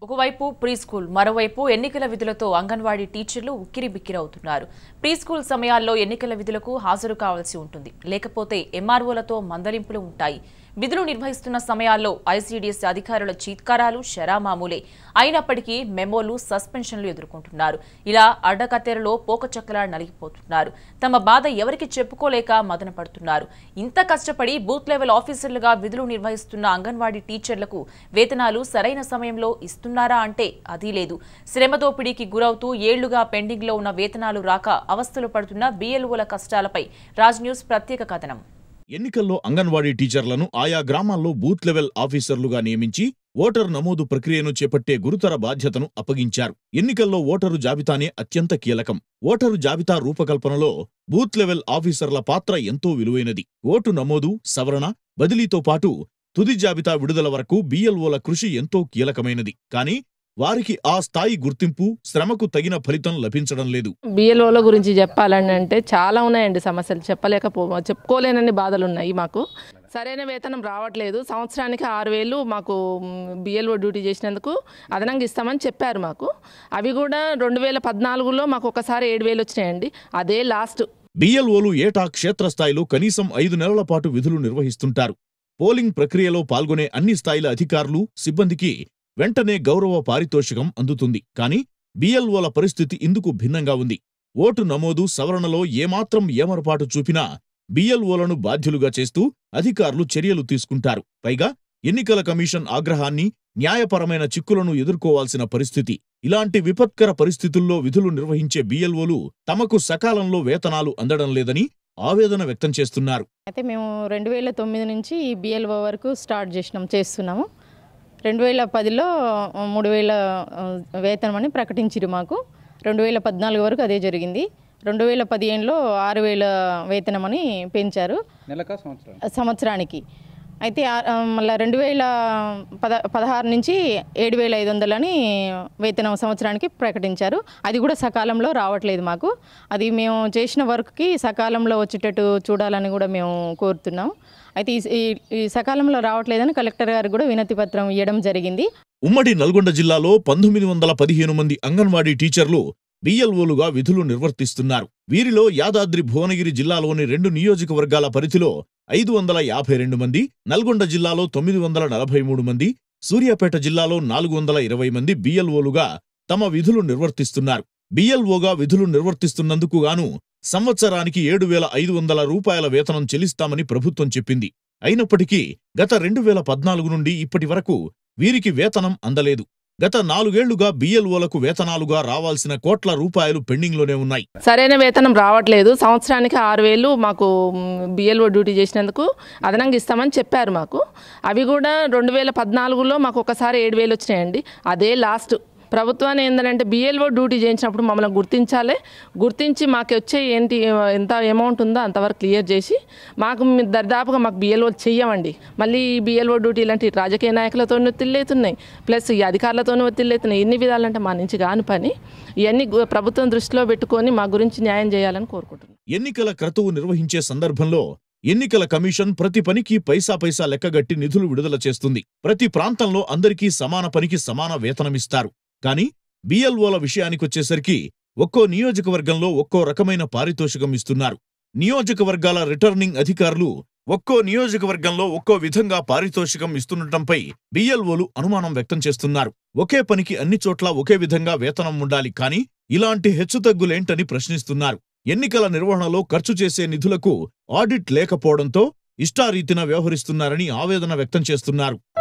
ఒకవైపు pre school మరోవైపు ఎన్నికల విధులతో అంగన్వాడీ టీచర్లు ఉక్కిరిబిక్కిరవుతున్నారు ప్రీ స్కూల్ సమయాల్లో ఎన్నికల విధులకు హాజరు కావాల్సి ఉంటుంది లేకపోతే ఎంఆర్ఓలతో మందలింపులు ఉంటాయి విధులు నిర్వహిస్తున్న సమయాల్లో ఐసీడీఎస్ అధికారుల చీత్కారాలు శరామామూలే అయినప్పటికీ మెమోలు సస్పెన్షన్లు ఎదుర్కొంటున్నారు ఇలా అడ్డకత్తెరలో పోకచక్కలా నలిగిపోతున్నారు తమ బాధ ఎవరికి చెప్పుకోలేక మదన పడుతున్నారు ఇంత కష్టపడి బూత్ లెవెల్ ఆఫీసర్లుగా విధులు నిర్వహిస్తున్న అంగన్వాడీ టీచర్లకు వేతనాలు సరైన సమయంలో ఇస్తున్నారా అంటే అది లేదు శ్రమ దోపిడీకి గురవుతూ ఏళ్లుగా పెండింగ్లో ఉన్న వేతనాలు రాక అవస్థలు పడుతున్న బీఎల్ఓల కష్టాలపై రాజ్ న్యూస్ ప్రత్యేక కథనం ఎన్నికల్లో అంగన్వాడీ టీచర్లను ఆయా గ్రామాల్లో బూత్ లెవెల్ ఆఫీసర్లుగా నియమించి ఓటర్ నమోదు ప్రక్రియను చేపట్టే గురుతర బాధ్యతను అప్పగించారు ఎన్నికల్లో ఓటరు జాబితానే అత్యంత కీలకం ఓటరు జాబితా రూపకల్పనలో బూత్ లెవెల్ ఆఫీసర్ల పాత్ర ఎంతో విలువైనది ఓటు నమోదు సవరణ బదిలీతో పాటు తుది జాబితా విడుదల వరకు బీఎల్ఓల కృషి ఎంతో కీలకమైనది కానీ వారికి ఆ స్థాయి గుర్తింపు శ్రమకు తగిన ఫలితం లభించడం లేదు బిఎల్ఓల గురించి చెప్పాలని అంటే చాలా ఉన్నాయండి సమస్యలు చెప్పలేకపో చెప్పుకోలేనన్ని బాధలు ఉన్నాయి మాకు సరైన వేతనం రావట్లేదు సంవత్సరానికి ఆరు వేలు మాకు బిఎల్ఓ డ్యూటీ చేసినందుకు అదనంగా ఇస్తామని చెప్పారు మాకు అవి కూడా రెండు వేల పద్నాలుగులో మాకు ఒకసారి ఏడు వేలు వచ్చినాయండి అదే లాస్ట్ బిఎల్ఓలు ఏటా క్షేత్రస్థాయిలో కనీసం ఐదు నెలల పాటు విధులు నిర్వహిస్తుంటారు పోలింగ్ ప్రక్రియలో పాల్గొనే అన్ని స్థాయిల అధికారులు సిబ్బందికి వెంటనే గౌరవ పారితోషికం అందుతుంది కానీ బిఎల్ఓల పరిస్థితి ఇందుకు భిన్నంగా ఉంది ఓటు నమోదు సవరణలో ఏమాత్రం ఏమరపాటు చూపినా బిఎల్ఓలను బాధ్యులుగా చేస్తూ అధికారులు చర్యలు తీసుకుంటారు పైగా ఎన్నికల కమిషన్ ఆగ్రహాన్ని న్యాయపరమైన చిక్కులను ఎదుర్కోవాల్సిన పరిస్థితి ఇలాంటి విపత్కర పరిస్థితుల్లో విధులు నిర్వహించే బిఎల్ఓలు తమకు సకాలంలో వేతనాలు అందడం లేదని ఆవేదన వ్యక్తం చేస్తున్నారు అయితే మేము రెండు వేల తొమ్మిది నుంచి ఈ బిఎల్ఓ వరకు స్టార్ట్ చేసినాం చేస్తున్నాము రెండు వేల పదిలో మూడు వేల ఆ, వేతనం అని ప్రకటించిరు మాకు రెండు వేల పద్నాలుగు వరకు అదే జరిగింది రెండు వేల పదిహేనులో ఆరు వేల వేతనం అని పెంచారు నెలకా సంవత్సరం సంవత్సరానికి అయితే ఆ- ఆ, మళ్ళా రెండు వేల పద పదహారు నుంచి ఏడు వేల ఐదు వందలని వేతనం సంవత్సరానికి ప్రకటించారు అది కూడా సకాలంలో రావట్లేదు మాకు అది మేము చేసిన వర్క్కి సకాలంలో వచ్చేటట్టు చూడాలని కూడా మేము కోరుతున్నాం అయితే ఈ- ఈ ఈ సకాలంలో రావట్లేదని కలెక్టర్ గారికి కూడా వినతి పత్రం ఇవ్వడం జరిగింది ఉమ్మడి నల్గొండ జిల్లాలో పంతొమ్మిది వందల పదిహేను మంది అంగన్వాడీ టీచర్లు బిఎల్ఓలుగా విధులు నిర్వర్తిస్తున్నారు వీరిలో యాదాద్రి భువనగిరి జిల్లాలోని రెండు నియోజకవర్గాల పరిధిలో ఐదు వందల యాభై రెండు మంది నల్గొండ జిల్లాలో తొమ్మిది వందల నలభై మూడు మంది సూర్యాపేట జిల్లాలో నాలుగు వందల ఇరవై మంది బిఎల్ఓలుగా తమ విధులు నిర్వర్తిస్తున్నారు బిఎల్ఓగా విధులు నిర్వర్తిస్తున్నందుకు గాను సంవత్సరానికి ఏడు వేల ఐదు వందల రూపాయల వేతనం చెల్లిస్తామని ప్రభుత్వం చెప్పింది అయినప్పటికీ గత రెండు వేల పద్నాలుగు నుండి ఇప్పటి వరకు వీరికి వేతనం అందలేదు గత నాలుగేళ్లుగా బిఎల్ఓలకు వేతనాలుగా రావాల్సిన కోట్ల రూపాయలు పెండింగ్లోనే ఉన్నాయి సరైన వేతనం రావట్లేదు సంవత్సరానికి ఆరు వేలు మాకు బిఎల్ఓ డ్యూటీ చేసినందుకు అదనంగా ఇస్తామని చెప్పారు మాకు అవి కూడా రెండు వేల పద్నాలుగులో మాకు ఒకసారి ఏడు వేలు వచ్చినాయండి అదే లాస్ట్ ప్రభుత్వాన్ని ఏంటంటే బిఎల్ఓ డ్యూటీ చేయించినప్పుడు మమ్మల్ని గుర్తించాలి గుర్తించి మాకు వచ్చే ఏంటి ఎంత అమౌంట్ ఉందో అంతవరకు క్లియర్ చేసి మాకు మీ- దరిదాపుగా మాకు బిఎల్ఓ చెయ్యమండి మళ్ళీ ఈ బిఎల్ఓ డ్యూటీ ఇలాంటి రాజకీయ నాయకులతో ఒత్తిళ్ళవుతున్నాయి ప్లస్ ఈ అధికారులతోనూ ఒత్తిళ్ళవుతున్నాయి ఎన్ని విధాలంటే మా నుంచి కాని పని ఇవన్నీ గు- ప్రభుత్వం దృష్టిలో పెట్టుకొని మా గురించి న్యాయం చేయాలని కోరుకుంటున్నాను ఎన్నికల క్రతువు నిర్వహించే సందర్భంలో ఎన్నికల కమిషన్ ప్రతి పనికి పైసా పైసా లెక్కగట్టి నిధులు విడుదల చేస్తుంది ప్రతి ప్రాంతంలో అందరికీ సమాన పనికి సమాన వేతనమిస్తారు కానీ బిఎల్ఓల విషయానికొచ్చేసరికి ఒక్కో నియోజకవర్గంలో ఒక్కో రకమైన పారితోషికం ఇస్తున్నారు నియోజకవర్గాల రిటర్నింగ్ అధికారులు ఒక్కో నియోజకవర్గంలో ఒక్కో విధంగా పారితోషికం ఇస్తుండటంపై బిఎల్ఓలు అనుమానం వ్యక్తం చేస్తున్నారు ఒకే పనికి అన్ని చోట్ల ఒకే విధంగా వేతనం ఉండాలి కానీ ఇలాంటి హెచ్చుతగ్గులేంటని ప్రశ్నిస్తున్నారు ఎన్నికల నిర్వహణలో ఖర్చు చేసే నిధులకు ఆడిట్ లేకపోవడంతో ఇష్టారీతిన వ్యవహరిస్తున్నారని ఆవేదన వ్యక్తం చేస్తున్నారు